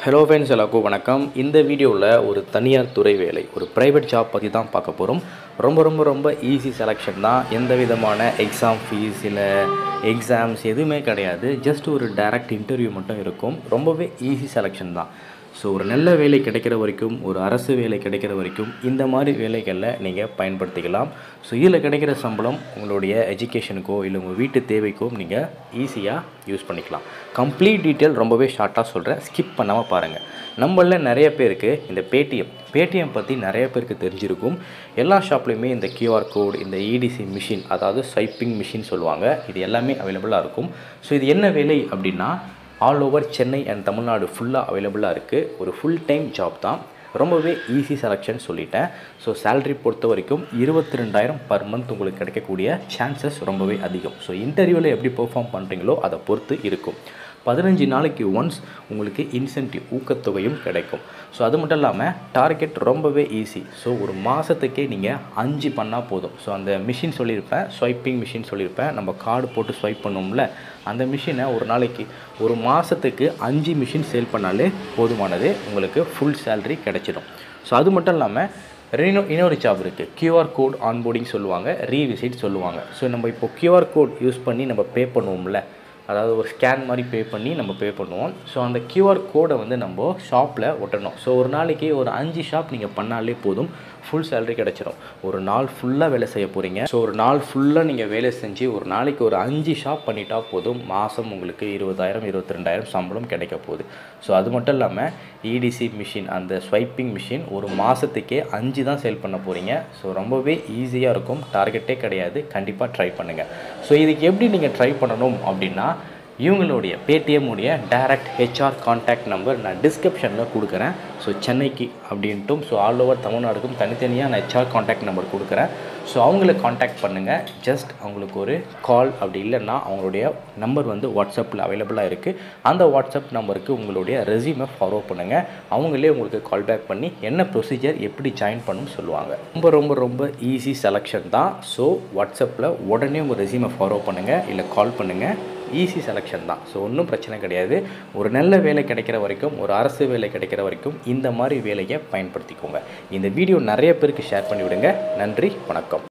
hello friends எல்லாருக்கும் வணக்கம் இந்த வீடியோவில் ஒரு தனியார் துறை வேலை ஒரு ப்ரைவேட் ஜாப் பற்றி தான் பார்க்க போகிறோம் ரொம்ப ரொம்ப ரொம்ப ஈஸி செலெக்ஷன் தான் எந்த விதமான எக்ஸாம் ஃபீஸ் இல்லை எக்ஸாம்ஸ் எதுவுமே கிடையாது ஜஸ்ட் ஒரு டைரக்ட் இன்டர்வியூ மட்டும் இருக்கும் ரொம்பவே ஈஸி செலெக்ஷன் தான் ஸோ ஒரு நல்ல வேலை கிடைக்கிற வரைக்கும் ஒரு அரசு வேலை கிடைக்கிற வரைக்கும் இந்த மாதிரி வேலைகளில் நீங்கள் பயன்படுத்திக்கலாம் ஸோ இதில் கிடைக்கிற சம்பளம் உங்களுடைய எஜுகேஷனுக்கோ இல்லை உங்கள் வீட்டு தேவைக்கோ நீங்கள் ஈஸியாக யூஸ் பண்ணிக்கலாம் கம்ப்ளீட் டீட்டெயில் ரொம்பவே ஷார்ட்டாக சொல்கிறேன் ஸ்கிப் பண்ணாமல் பாருங்கள் நம்மளில் நிறைய பேருக்கு இந்த பேடிஎம் பேடிஎம் பற்றி நிறைய பேருக்கு தெரிஞ்சிருக்கும் எல்லா ஷாப்லேயுமே இந்த கியூஆர் கோட் இந்த இடிசி மிஷின் அதாவது ஸ்வைப்பிங் மிஷின் சொல்லுவாங்க இது எல்லாமே அவைலபிளாக இருக்கும் ஸோ இது என்ன வேலை அப்படின்னா all over Chennai and Tamil Nadu ஃபுல்லாக அவைலபிளாக இருக்குது ஒரு ஃபுல் டைம் ஜாப் தான் ரொம்பவே ஈஸி செலெக்ஷன் சொல்லிட்டேன் ஸோ சேலரி பொறுத்த வரைக்கும் இருபத்தி ரெண்டாயிரம் பர் மந்த் உங்களுக்கு கிடைக்கக்கூடிய சான்சஸ் ரொம்பவே அதிகம் ஸோ இன்டர்வியூவில் எப்படி பெர்ஃபார்ம் பண்ணுறீங்களோ அதை பொறுத்து இருக்கும் பதினஞ்சு நாளைக்கு ஒன்ஸ் உங்களுக்கு இன்சென்டிவ் ஊக்கத்தொகையும் கிடைக்கும் ஸோ அது மட்டும் இல்லாமல் டார்கெட் ரொம்பவே ஈஸி ஸோ ஒரு மாதத்துக்கே நீங்கள் அஞ்சு பண்ணால் போதும் ஸோ அந்த மிஷின் சொல்லியிருப்பேன் ஸ்வைப்பிங் மிஷின் சொல்லியிருப்பேன் நம்ம கார்டு போட்டு ஸ்வைப் பண்ணுவோம்ல அந்த மிஷினை ஒரு நாளைக்கு ஒரு மாதத்துக்கு அஞ்சு மிஷின் சேல் பண்ணாலே போதுமானது உங்களுக்கு ஃபுல் சேலரி கிடைச்சிடும் ஸோ அது மட்டும் இல்லாமல் ரெனோ இன்னொரு ஜாப் இருக்குது கியூஆர் கோட் ஆன்போர்டிங் சொல்லுவாங்க ரீவிசிட் சொல்லுவாங்க ஸோ நம்ம இப்போ கியூஆர் கோட் யூஸ் பண்ணி நம்ம பே பண்ணுவோம்ல அதாவது ஒரு ஸ்கேன் மாதிரி பே பண்ணி நம்ம பே பண்ணுவோம் ஸோ அந்த கியூஆர் கோடை வந்து நம்ம ஷாப்பில் ஒட்டணும் ஸோ ஒரு நாளைக்கு ஒரு அஞ்சு ஷாப் நீங்கள் பண்ணாலே போதும் ஃபுல் சேலரி கிடச்சிரும் ஒரு நாள் ஃபுல்லாக வேலை செய்ய போகிறீங்க ஸோ ஒரு நாள் ஃபுல்லாக நீங்கள் வேலை செஞ்சு ஒரு நாளைக்கு ஒரு அஞ்சு ஷாப் பண்ணிட்டா போதும் மாதம் உங்களுக்கு இருபதாயிரம் இருபத்தி ரெண்டாயிரம் சம்பளம் கிடைக்க போகுது ஸோ அது மட்டும் இல்லாமல் இடிசி மிஷின் அந்த ஸ்வைப்பிங் மிஷின் ஒரு மாதத்துக்கே அஞ்சு தான் சேல் பண்ண போகிறீங்க ஸோ ரொம்பவே ஈஸியாக இருக்கும் டார்கெட்டே கிடையாது கண்டிப்பாக ட்ரை பண்ணுங்கள் ஸோ இதுக்கு எப்படி நீங்கள் ட்ரை பண்ணணும் அப்படின்னா இவங்களுடைய பேடிஎம் உடைய டைரக்ட் ஹெச்ஆர் கான்டாக்ட் நம்பர் நான் டிஸ்கிரிப்ஷனில் கொடுக்குறேன் ஸோ சென்னைக்கு அப்படின்ட்டும் ஸோ ஆல் ஓவர் தமிழ்நாடுக்கும் தனித்தனியாக நான் ஹெச்ஆர் கான்டாக்ட் நம்பர் கொடுக்குறேன் ஸோ அவங்கள காண்டாக்ட் பண்ணுங்கள் ஜஸ்ட் அவங்களுக்கு ஒரு கால் அப்படி இல்லைன்னா அவங்களுடைய நம்பர் வந்து வாட்ஸ்அப்பில் அவைலபிளாக இருக்குது அந்த வாட்ஸ்அப் நம்பருக்கு உங்களுடைய ரெசியூமை ஃபாலோ பண்ணுங்கள் அவங்களே உங்களுக்கு கால் பேக் பண்ணி என்ன ப்ரொசீஜர் எப்படி ஜாயின் பண்ணணும்னு சொல்லுவாங்க ரொம்ப ரொம்ப ரொம்ப ஈஸி செலெக்ஷன் தான் ஸோ வாட்ஸ்அப்பில் உடனே உங்கள் ரெசியூமை ஃபாலோ பண்ணுங்கள் இல்லை கால் பண்ணுங்கள் ஈஸி செலெக்ஷன் தான் ஸோ ஒன்றும் பிரச்சனை கிடையாது ஒரு நல்ல வேலை கிடைக்கிற வரைக்கும் ஒரு அரசு வேலை கிடைக்கிற வரைக்கும் இந்த மாதிரி வேலையை பயன்படுத்திக்கோங்க இந்த வீடியோ நிறைய பேருக்கு ஷேர் பண்ணிவிடுங்க நன்றி வணக்கம்